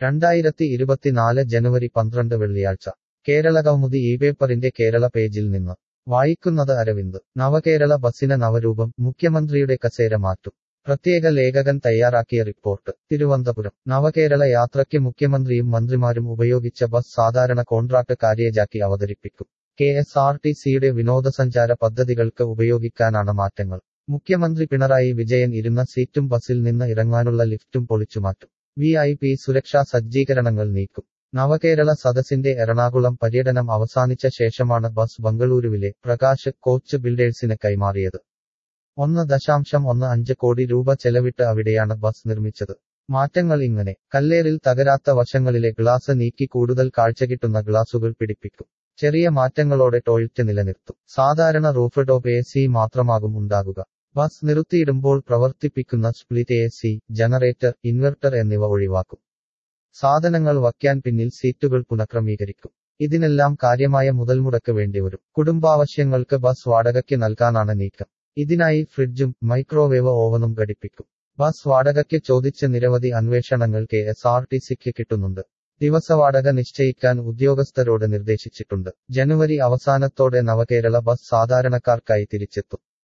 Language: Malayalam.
രണ്ടായിരത്തി ഇരുപത്തിനാല് ജനുവരി പന്ത്രണ്ട് വെള്ളിയാഴ്ച കേരള കൗമുദി ഈ പേപ്പറിന്റെ കേരള പേജിൽ നിന്ന് വായിക്കുന്നത് അരവിന്ദ് നവകേരള ബസ്സിന് നവരൂപം മുഖ്യമന്ത്രിയുടെ കസേര മാറ്റും പ്രത്യേക ലേഖകൻ തയ്യാറാക്കിയ റിപ്പോർട്ട് തിരുവനന്തപുരം നവകേരള യാത്രയ്ക്ക് മുഖ്യമന്ത്രിയും മന്ത്രിമാരും ഉപയോഗിച്ച ബസ് സാധാരണ കോൺട്രാക്ട് കാര്യജാക്കി അവതരിപ്പിക്കും കെ എസ് ആർ ടി സിയുടെ വിനോദസഞ്ചാര പദ്ധതികൾക്ക് ഉപയോഗിക്കാനാണ് മാറ്റങ്ങൾ മുഖ്യമന്ത്രി പിണറായി വിജയൻ ഇരുന്ന സീറ്റും ബസ്സിൽ നിന്ന് ഇറങ്ങാനുള്ള ലിഫ്റ്റും പൊളിച്ചുമാറ്റും വി ഐ പി സുരക്ഷാ സജ്ജീകരണങ്ങൾ നീക്കും നവകേരള സദസ്സിന്റെ എറണാകുളം പര്യടനം അവസാനിച്ച ശേഷമാണ് ബസ് ബംഗളൂരുവിലെ പ്രകാശ് കോച്ച് ബിൽഡേഴ്സിന് കൈമാറിയത് ഒന്ന് ദശാംശം ഒന്ന് അഞ്ച് കോടി രൂപ ചെലവിട്ട് അവിടെയാണ് ബസ് നിർമ്മിച്ചത് മാറ്റങ്ങൾ ഇങ്ങനെ കല്ലേറിൽ തകരാത്ത വശങ്ങളിലെ ഗ്ലാസ് നീക്കി കൂടുതൽ കാഴ്ച കിട്ടുന്ന ഗ്ലാസുകൾ പിടിപ്പിക്കും ചെറിയ മാറ്റങ്ങളോടെ ടോയ്ലറ്റ് നിലനിർത്തും സാധാരണ റൂഫ് ടോപ്പ് എ സി മാത്രമാകും ഉണ്ടാകുക ബസ് നിർത്തിയിടുമ്പോൾ പ്രവർത്തിപ്പിക്കുന്ന split A C generator inverter എന്നിവ ഒഴിവാക്കും സാധനങ്ങൾ വയ്ക്കാൻ പിന്നിൽ സീറ്റുകൾ പുനഃക്രമീകരിക്കും ഇതിനെല്ലാം കാര്യമായ മുതൽമുടക്ക് വേണ്ടിവരും കുടുംബാവശ്യങ്ങൾക്ക് ബസ് വാടകയ്ക്ക് നൽകാനാണ് നീക്കം ഇതിനായി ഫ്രിഡ്ജും മൈക്രോവേവ് ഓവനും ഘടിപ്പിക്കും ബസ് വാടകയ്ക്ക് ചോദിച്ച നിരവധി അന്വേഷണങ്ങൾ കെ എസ് ആർ ടി സിക്ക് കിട്ടുന്നുണ്ട് ദിവസവാടക നിശ്ചയിക്കാൻ ഉദ്യോഗസ്ഥരോട് നിർദ്ദേശിച്ചിട്ടുണ്ട് ജനുവരി അവസാനത്തോടെ നവകേരള ബസ് സാധാരണക്കാർക്കായി തിരിച്ചെത്തും